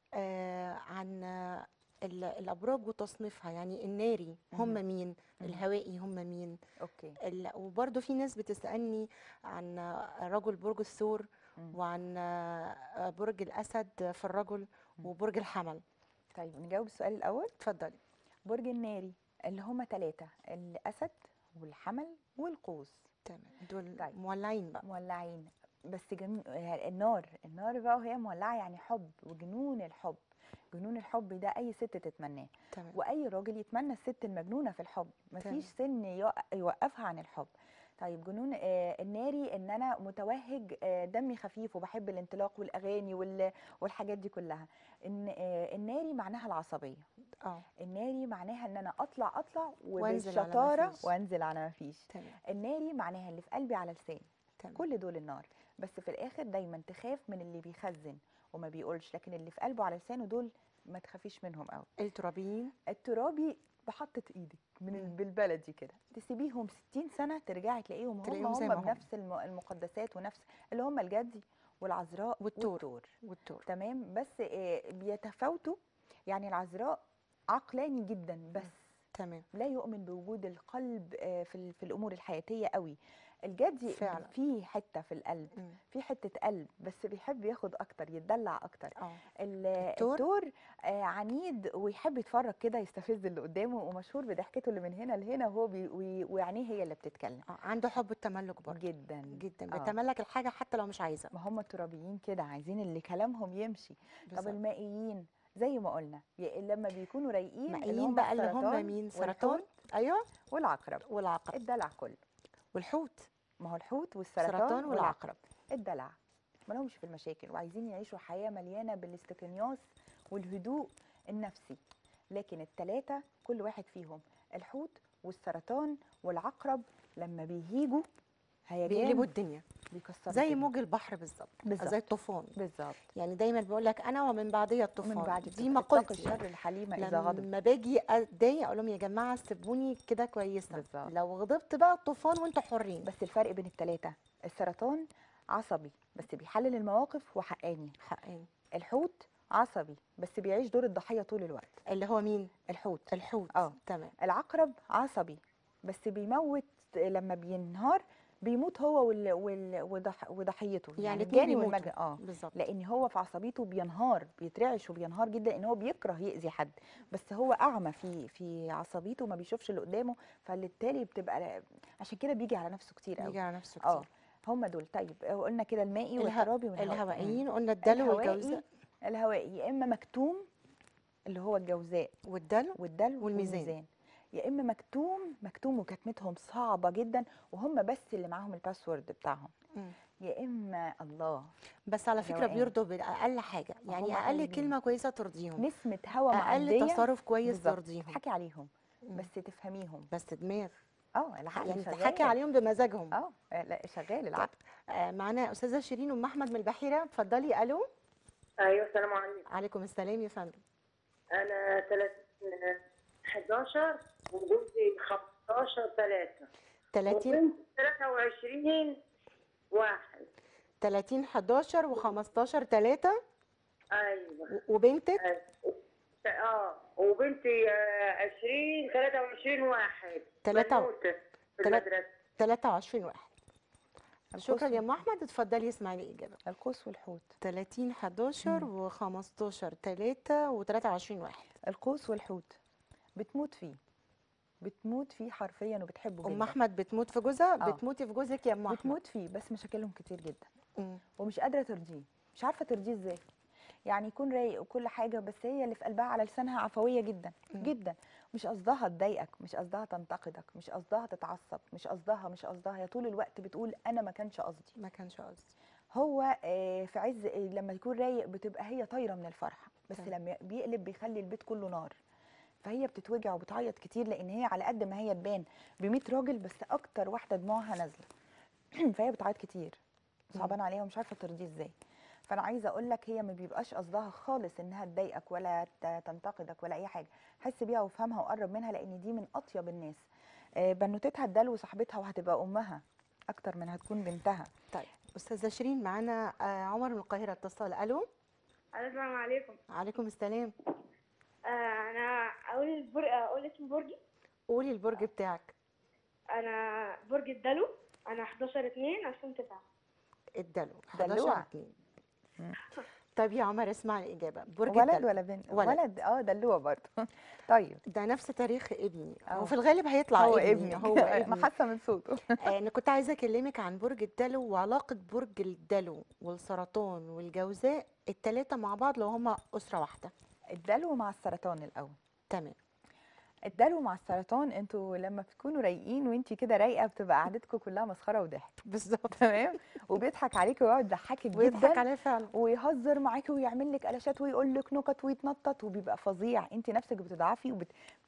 آه عن آه، ال- الابراج وتصنيفها يعني الناري هم مهم. مين مهم. الهوائي هم مين اوكي ال- وبرضه في ناس بتسالني عن آه، رجل برج الثور مم. وعن آه، برج الاسد في الرجل مم. وبرج الحمل طيب نجاوب السؤال الاول اتفضلي برج الناري اللي هما ثلاثه الاسد والحمل والقوس تمام دول طيب. مولعين بقى مولعين بس جن... النار النار بقى وهي مولعه يعني حب وجنون الحب جنون الحب ده اي ست تتمناه تمام واي راجل يتمنى الست المجنونه في الحب تمام. مفيش سن يوق- يوقفها عن الحب طيب جنون آه الناري ان انا متوهج آه دمي خفيف وبحب الانطلاق والاغاني وال- والحاجات دي كلها ان آه الناري معناها العصبيه اه الناري معناها ان انا اطلع اطلع وأنزل على وبالشطاره مفيش. وانزل على ما فيش تمام الناري معناها اللي في قلبي على لساني تمام كل دول النار بس في الاخر دايما تخاف من اللي بيخزن وما بيقولش لكن اللي في قلبه على لسانه دول ما تخافيش منهم قوي الترابيين الترابي بحطة ايدك من ال- مم. بالبلدي كده تسيبيهم 60 سنه ترجعي تلاقيهم هم تلاقيهم زي هم ما هم. بنفس الم- المقدسات ونفس اللي هم الجدي والعذراء والتور. والتور والتور تمام بس آه، بيتفاوتوا يعني العذراء عقلاني جدا بس تمام لا يؤمن بوجود القلب آه، في ال- في الامور الحياتيه قوي الجدي فعلا. في حته في القلب مم. في حته قلب بس بيحب ياخد اكتر يتدلع اكتر اه ال- التور؟ التور آه، عنيد ويحب يتفرج كده يستفز اللي قدامه ومشهور بضحكته اللي من هنا لهنا وهو بي وي- وعينيه هي اللي بتتكلم آه، عنده حب التملك برضه جدا جدا آه. بيتملك الحاجه حتى لو مش عايزه ما هم الترابيين كده عايزين اللي كلامهم يمشي طب بالظبط. المائيين زي ما قلنا ي- لما بيكونوا رايقين اللي مائيين هم بقى اللي هم السرطان مين سرطان والحوت ايوه والعقرب والعقرب الدلع كله والحوت ما هو الحوت والسرطان السرطان والعقرب والعقرب الدلع ما لهمش في المشاكل وعايزين يعيشوا حياة مليانة بالاستقناص والهدوء النفسي لكن التلاتة كل واحد فيهم الحوت والسرطان والعقرب لما بيهيجوا هيجان بيقلبوا الدنيا بيكسروا زي الدنيا. موج البحر بالظبط بالظبط. زي الطوفان بالظبط يعني دايما بقول لك انا ومن بعدي الطوفان ومن بعد دي كده مقولتي اتقوا الشر يعني. الحليم إذا غضب لما باجي اتضايق اقول لهم يا جماعه سيبوني كده كويسه بالظبط. لو غضبت بقى الطوفان وانتوا حرين بس الفرق بين التلاتة السرطان عصبي بس بيحلل المواقف وحقاني حقين الحوت عصبي بس بيعيش دور الضحية طول الوقت اللي هو مين الحوت الحوت اه. تمام العقرب عصبي بس بيموت لما بينهار بيموت هو وال... وال... وضح... وضحيته يعني الجاني الاتنين والمج... بيموتوا. اه بالظبط لان هو في عصبيته بينهار بيترعش وبينهار جدا لان هو بيكره يأذي حد بس هو اعمى في في عصبيته ما بيشوفش اللي قدامه فبالتالي بتبقى عشان كده بيجي على نفسه كتير قوي بيجي على نفسه اه كتير هم دول طيب قلنا كده المائي اله- والترابي والهوائي الهوائيين قلنا الدلو الهوائي والجوزاء الهوائي يا اما مكتوم اللي هو الجوزاء والدلو والدلو والميزان. والميزان يا اما مكتوم مكتوم وكتمتهم صعبه جدا وهم بس اللي معاهم الباسورد بتاعهم مم. يا اما الله بس على فكره روقان. بيرضوا باقل حاجه ما يعني هم اقل حلوين. كلمه كويسه ترضيهم نسمه هوا اقل معديه تصرف كويس بالظبط. ترضيهم تضحكي عليهم مم. بس تفهميهم بس دماغ اه العقل يعني شغال تضحكي عليهم بمزاجهم اه لا شغال العقل آه معانا استاذه شيرين ام احمد من البحيره اتفضلي الو ايوه السلام عليكم عليكم السلام يا فندم انا 30 11 وجوزي 15 3 30 وبنت 23 واحد 30 11 و15 3 ايوه وبنتك أيوة. اه وبنتي آه، 20 23 واحد تلاتة و- بنوتة في تلات- المدرسه 23 واحد شكرا يا ام والحوت. احمد اتفضلي اسمعي الاجابه القوس والحوت 30 11 و15 3 و23 واحد القوس والحوت بتموت فيه بتموت فيه حرفيا وبتحبه ام جدا احمد بتموت في جوزها آه. بتموتي في جوزك يا ام احمد بتموت فيه بس مشاكلهم كتير جدا مم. ومش قادره ترضيه مش عارفه ترضيه ازاي يعني يكون رايق وكل حاجه بس هي اللي في قلبها على لسانها عفويه جدا مم. جدا مش قصدها تضايقك مش قصدها تنتقدك مش قصدها تتعصب مش قصدها مش قصدها هي طول الوقت بتقول انا ما كانش قصدي ما كانش قصدي هو آه، في عز آه، لما يكون رايق بتبقى هي طايره من الفرحه بس تمام. لما بيقلب بيخلي البيت كله نار فهي بتتوجع وبتعيط كتير لان هي على قد ما هي تبان ب 100 راجل بس اكتر واحده دموعها نازله فهي بتعيط كتير صعبان عليها ومش عارفه ترضيه ازاي فانا عايزه اقول لك هي ما بيبقاش قصدها خالص انها تضايقك ولا ت- تنتقدك ولا اي حاجه حس بيها وافهمها وقرب منها لان دي من اطيب الناس آه، بنوتتها تدلو صاحبتها وهتبقى امها اكتر من هتكون بنتها طيب استاذه شيرين معانا آه، عمر من القاهره اتصال الو السلام عليكم عليكم السلام آه انا اقول البر... اقول اسم برجي قولي البرج بتاعك انا برج الدلو انا 11 2 2009 الدلو 11 دلوعة. 2 مم. طيب يا عمر اسمع الاجابه برج ولد الدلو ولا بنت ولد. ولد اه دلوه برضه طيب ده نفس تاريخ ابني هو آه. في الغالب هيطلع هو ابني ابني هو ابني ما حاسه من صوته آه، انا كنت عايزه اكلمك عن برج الدلو وعلاقه برج الدلو والسرطان والجوزاء الثلاثه مع بعض لو هما اسره واحده الدلو مع السرطان الاول تمام الدلو مع السرطان انتوا لما بتكونوا رايقين وانتي كده رايقه بتبقى قعدتكم كلها مسخره وضحك بالظبط تمام وبيضحك عليكي ويقعد يضحكك ويضحك جدا عليه فعلا ويهزر معاكي ويعمل لك قلاشات ويقول لك نكت ويتنطط وبيبقى فظيع انت نفسك بتضعفي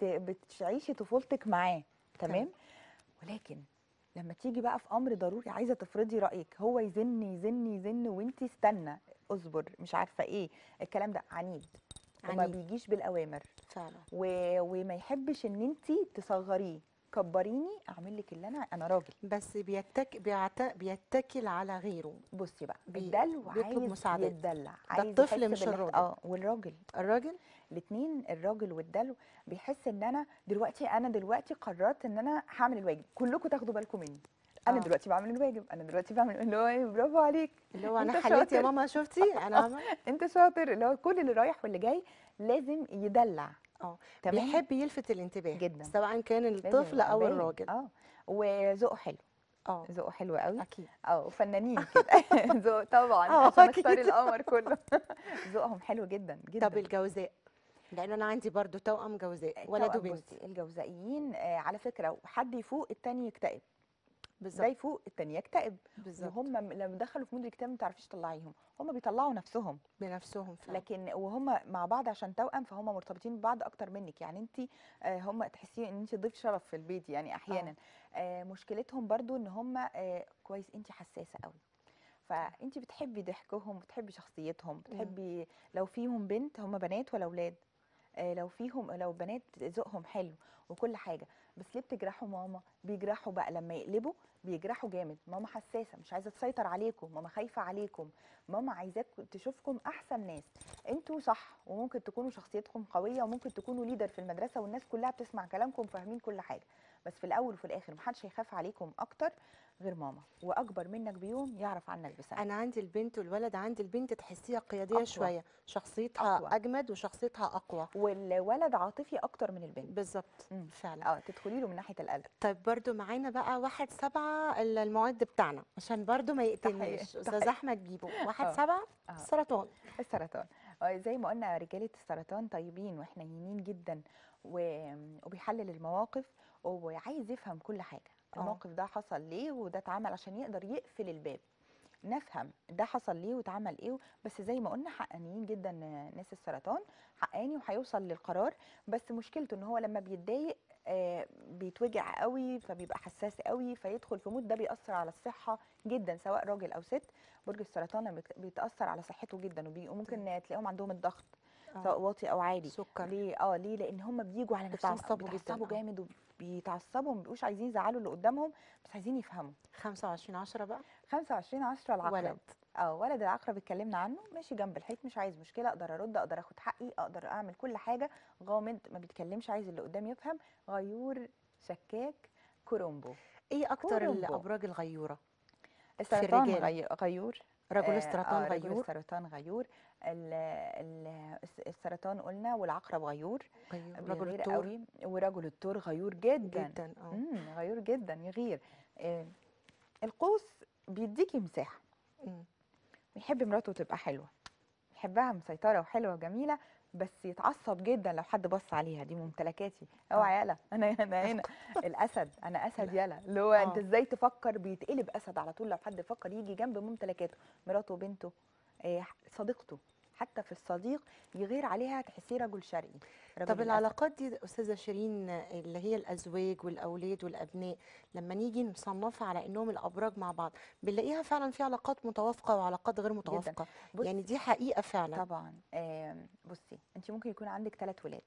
وبتعيشي طفولتك معاه تمام ولكن لما تيجي بقى في امر ضروري عايزه تفرضي رايك هو يزن يزن يزن وانت استنى اصبر مش عارفه ايه الكلام ده عنيد وما عنيد. بيجيش بالاوامر فعلا و... وما يحبش ان انت تصغريه كبريني اعمل لك اللي انا انا راجل بس بيتك بيعت... بيتكل على غيره بصي بقى بي- الدلو بيطلب عايز مساعدات. يتدلع ده عايز الطفل يحس مش بالاحت- الراجل. اه والراجل الراجل الاثنين الراجل والدلو بيحس ان انا دلوقتي انا دلوقتي قررت ان انا هعمل الواجب كلكم تاخدوا بالكم مني انا آه. دلوقتي بعمل الواجب انا دلوقتي بعمل اللي هو ايه برافو عليك اللي هو انا أنت حليت يا شاطر. ماما شفتي انا عمل انت شاطر اللي هو كل اللي رايح واللي جاي لازم يدلع اه تمام بيحب يلفت الانتباه جدا. سواء كان لازم الطفل يبقى او باين. الراجل اه وذوقه حلو اه ذوقه حلو قوي اكيد اه وفنانين كده ذوق طبعا آه، عشان اختار أكيد. القمر كله ذوقهم حلو جدا جدا طب الجوزاء لان انا عندي برضو توأم جوزاء ولد توأم وبنت بصي الجوزائيين آه على فكره حد يفوق التاني يكتئب ده بالظبط يفوق التاني يكتئب بالظبط وهم م- لما دخلوا في مود الاكتئاب ما تعرفيش تطلعيهم هم بيطلعوا نفسهم بنفسهم فعلا لكن وهم مع بعض عشان توأم فهم مرتبطين ببعض اكتر منك يعني انت هم تحسي ان انت ضيف شرف في البيت يعني احيانا آه مشكلتهم برضو ان هم آه كويس انت حساسه قوي فانت بتحبي ضحكهم بتحبي شخصيتهم بتحبي لو فيهم بنت هم بنات ولا اولاد آه لو فيهم لو بنات ذوقهم حلو وكل حاجه بس ليه بتجرحوا ماما بيجرحوا بقى لما يقلبوا بيجرحوا جامد ماما حساسه مش عايزه تسيطر عليكم ماما خايفه عليكم ماما عايزاك تشوفكم احسن ناس انتوا صح وممكن تكونوا شخصيتكم قويه وممكن تكونوا ليدر في المدرسه والناس كلها بتسمع كلامكم وفاهمين كل حاجه بس في الاول وفي الاخر محدش هيخاف عليكم اكتر غير ماما واكبر منك بيوم يعرف عنك بسنه انا عندي البنت والولد عندي البنت تحسيها قياديه أقوى. شويه شخصيتها أقوى. اجمد وشخصيتها اقوى والولد عاطفي اكتر من البنت بالظبط مم. فعلا اه تدخلي له من ناحيه القلب طيب برضو معانا بقى واحد سبعة ال- المعد بتاعنا عشان برضو ما يقتلناش استاذ تحية. احمد بيبو واحد آه. سبعة آه. سرطان السرطان آه، زي ما قلنا رجاله السرطان طيبين وحنينين جدا و- وبيحلل المواقف وعايز يفهم كل حاجه آه. الموقف ده حصل ليه وده اتعمل عشان يقدر يقفل الباب نفهم ده حصل ليه واتعمل ايه بس زي ما قلنا حقانيين جدا ناس السرطان حقاني وهيوصل للقرار بس مشكلته ان هو لما بيتضايق آه، بيتوجع قوي فبيبقى حساس قوي فيدخل في مود ده بيأثر على الصحة جدا سواء راجل أو ست برج السرطان لما بيت- بيتأثر على صحته جدا وبي- وممكن تلاقيهم عندهم الضغط آه. سواء واطي أو عالي سكر ليه اه ليه لان هم بيجوا على نفسهم بيتعصبوا جداً، بيتعصبوا آه. جامد وبيتعصبوا ما بيبقوش عايزين يزعلوا اللي قدامهم بس عايزين يفهموا 25 10 بقى 25 10 العقرب ولد اه ولد العقرب اتكلمنا عنه ماشي جنب الحيط مش عايز مشكله اقدر ارد اقدر اخد حقي اقدر اعمل كل حاجه غامض ما بيتكلمش عايز اللي قدام يفهم غيور شكاك كرومبو ايه اكتر كورومبو. الابراج الغيوره السرطان الرجال. غي- غيور رجل آه، السرطان آه، رجل غيور السرطان غيور ال- ال- الس- السرطان قلنا والعقرب غيور غيور رجل بيغير الثور قوي ورجل الثور غيور جدا جدا اه امم غيور جدا يغير آه، القوس بيديكي مساحه مم. بيحب مراته تبقى حلوه يحبها مسيطره وحلوه وجميله بس يتعصب جدا لو حد بص عليها دي ممتلكاتي اوعى يالا انا انا هنا الاسد انا اسد يالا اللي هو انت آه. ازاي تفكر بيتقلب اسد على طول لو حد فكر يجي جنب ممتلكاته مراته وبنته آه، صديقته حتى في الصديق يغير عليها تحسيه رجل شرقي رجل طب الأسد. العلاقات دي استاذه شيرين اللي هي الازواج والاولاد والابناء لما نيجي نصنفها على انهم الابراج مع بعض بنلاقيها فعلا في علاقات متوافقه وعلاقات غير متوافقه بص- يعني دي حقيقه فعلا طبعا آم، بصي انت ممكن يكون عندك ثلاث ولاد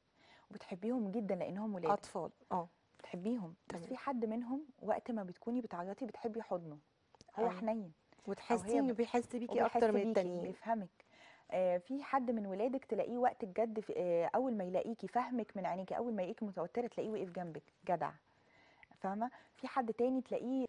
وبتحبيهم جدا لانهم ولاد اطفال اه بتحبيهم بس تمام. في حد منهم وقت ما بتكوني بتعيطي بتحبي حضنه هو أيوة. حنين وتحسي انه ب- بيحس بيكي وبيحس اكتر من بيكي، التانيين بيفهمك آه في حد من ولادك تلاقيه وقت الجد في آه اول ما يلاقيكي فاهمك من عينيكي اول ما يلاقيكي متوتره تلاقيه وقف جنبك جدع فاهمه في حد تاني تلاقيه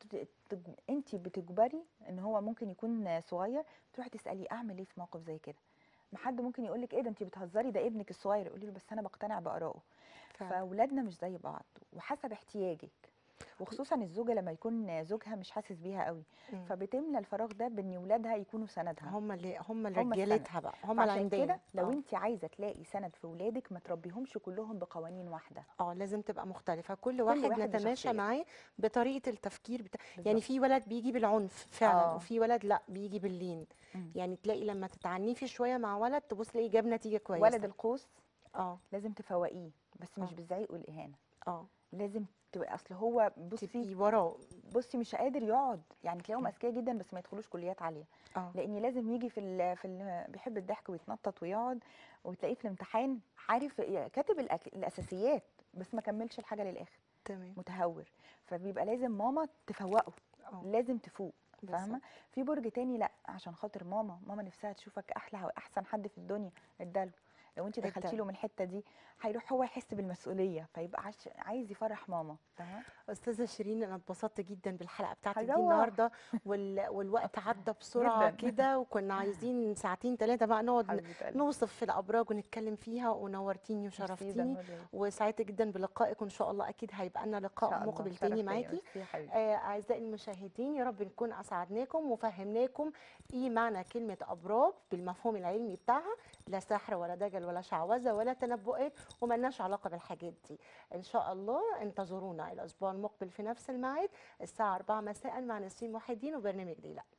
انت بتجبري ان هو ممكن يكون صغير تروحي تساليه اعمل ايه في موقف زي كده ما حد ممكن يقول لك ايه ده انت بتهزري ده ابنك الصغير يقولي له بس انا بقتنع بارائه فعلا. فاولادنا مش زي بعض وحسب احتياجك وخصوصا الزوجه لما يكون زوجها مش حاسس بيها قوي مم. فبتملى الفراغ ده بان ولادها يكونوا سندها هم اللي هم السند. رجالتها بقى هم فعشان العمدان كده لو آه. انت عايزه تلاقي سند في ولادك ما تربيهمش كلهم بقوانين واحده اه لازم تبقى مختلفة كل واحد, واحد نتماشى بشخصيته. معاه بطريقة التفكير بتاع يعني بالظبط. في ولد بيجي بالعنف فعلا آه. وفي ولد لا بيجي باللين مم. يعني تلاقي لما تتعنفي شوية مع ولد تبص تلاقي جاب نتيجة كويسة ولد القوس اه لازم تفوقيه بس مش آه. بالزعيق والاهانه اه لازم تبقى اصل هو بصي تبقي وراه بصي مش قادر يقعد يعني تلاقيهم مم. اذكياء جدا بس ما يدخلوش كليات عاليه اه لان لازم يجي في ال في ال بيحب الضحك ويتنطط ويقعد وتلاقيه في الامتحان عارف كاتب الأك- الاساسيات بس ما كملش الحاجه للاخر تمام متهور فبيبقى لازم ماما تفوقه اه لازم تفوق فاهمه بالظبط. في برج تاني لا عشان خاطر ماما ماما نفسها تشوفك احلى واحسن حد في الدنيا اداله لو انت دخلتي اداله. له من الحته دي هيروح هو يحس بالمسؤوليه فيبقى عش... عايز يفرح ماما فاهمه استاذه شيرين انا اتبسطت جدا بالحلقه بتاعتك دي هيروح. النهارده وال... والوقت عدى بسرعه جداً. كده وكنا عايزين ساعتين ثلاثه بقى نقعد ن- حبيبه قلبي. نوصف في الابراج ونتكلم فيها ونورتيني ميرسي، ده وشرفتيني نور ليا. وسعدت جدا بلقائك وان شاء الله اكيد هيبقى لنا إن لقاء شاء الله، مقبل شرف تاني ليا. معاكي ميرسي يا حبيبتي آه، أعزائي المشاهدين يا رب نكون أسعدناكم وفهمناكم إيه معنى كلمة أبراج بالمفهوم العلمي بتاعها لا سحر ولا دجل ولا شعوذة ولا تنبؤات وملناش علاقة بالحاجات دي إن شاء الله انتظرونا الأسبوع المقبل في نفس الميعاد الساعة 4 مساء مع نسرين محي الدين وبرنامج ليلى